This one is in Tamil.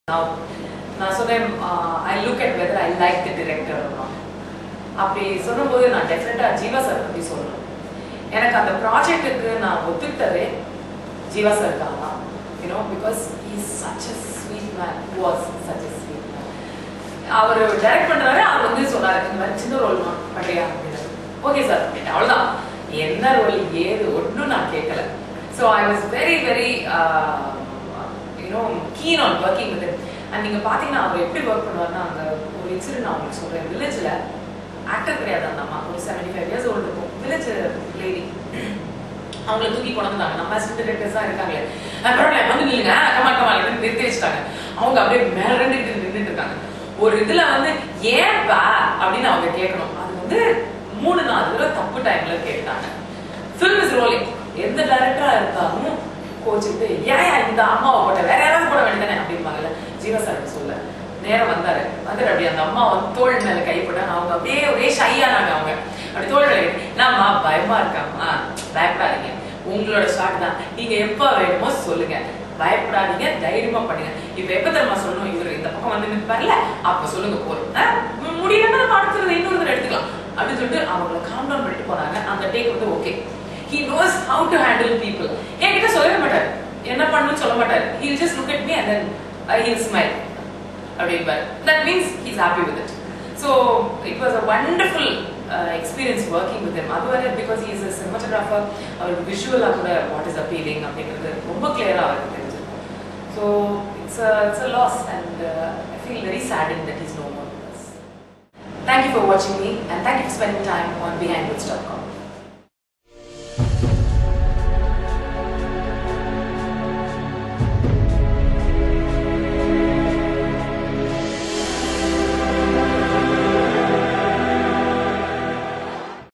Now, நான் சொன்னேன் I look at whether I like the director அப்படி சொல்லும்போது நான் டெஃபினட்டாக ஜீவா சார் பற்றி சொல்லணும் எனக்கு அந்த ப்ராஜெக்ட்டுக்கு நான் ஒத்துக்கிட்டதே ஜீவா சாருக்காக தான் you know because is such a sweet man was such a sweet man அவர் டைரக்ட் பண்ணுறாரு அவர் வந்து சொன்னார் இந்த மாதிரி சின்ன ரோல் தான் பண்ணுறியா அப்படின்னு ஓகே சார் அப்படின்னு அவ்வளோதான் என்ன ரோல் ஏது ஒன்றும் நான் கேட்கல so I was very very you know keen on working with and நீங்கள் பார்த்தீங்கன்னா அவர் எப்படி ஒர்க் பண்ணுவார்னா அந்த ஒரு இன்சிடென்ட் நான் உங்களுக்கு சொல்கிறேன் வில்லேஜில் ஆக்டர் கிடையாது அந்த அம்மா ஒரு செவன்டி ஃபைவ் இயர்ஸ் ஓல்டு இருக்கும் வில்லேஜ் லேடி அவங்கள தூக்கி கொண்டு வந்தாங்க நம்ம அசிஸ்டன்ட் டைரக்டர்ஸ் தான் இருக்காங்களே பரவாயில்ல வந்து நில்லுங்க கமா கமா நிறுத்தி வச்சுட்டாங்க அவங்க அப்படியே மேல ரெண்டு நின்றுட்டு இருக்காங்க ஒரு இதுல வந்து ஏன் வா அப்படின்னு அவங்க கேட்கணும் அது வந்து மூணு நாலு தடவை தப்பு டைம்ல கேட்டாங்க ஃபில்ம் இஸ் ரோலிங் எந்த டைரக்டரா இருந்தாலும் கோச்சுக்கிட்டு ஏன் இந்த அம்மாவை போட்ட வேற யாராவது போட வேண்டியதானே அப்படிம்பாங்கல்ல ஜீவா சார் சொல்ல நேரம் வந்தாரு வந்துட்டு அப்படி அந்த அம்மா வந்து தோல் மேல கை போட்டாங்க அவங்க அப்படியே ஒரே ஷையானாங்க அவங்க அப்படி தோல் மேல நான்மா பயமா இருக்காமா பயப்படாதீங்க உங்களோட ஷாட் தான் நீங்க எப்ப வேணுமோ சொல்லுங்க பயப்படாதீங்க தைரியமா பண்ணுங்க இப்ப எப்ப தெரியுமா சொல்லணும் இவர் இந்த பக்கம் வந்து நிற்பார்ல அப்ப சொல்லுங்க போறோம் முடியலன்னா நம்ம அடுத்தது இன்னொரு தடவை எடுத்துக்கலாம் அப்படின்னு சொல்லிட்டு அவங்கள காம் டவுன் பண்ணிட்டு போனாங்க அந்த டேக் வந்து okay he knows how to handle people என்கிட்ட சொல்லவே மாட்டார் என்ன பண்ணணும்னு சொல்ல மாட்டார் he'll just look at me and then he'll smile அப்படிம்பார் that means he's happy with it so it was a wonderful experience working with him அது வரை பிகாஸ் இஸ் அ சினிமாட்டோகிராஃபர் அவருக்கு விஷுவலாக கூட வாட் இஸ் அப்பீலிங் அப்படிங்கிறது ரொம்ப கிளியராக அவருக்கு தெரிஞ்சிருக்கும் so it's it's a loss and I feel very sad in that is no more Thank you for watching me and thank you for spending time on BehindWoods.com.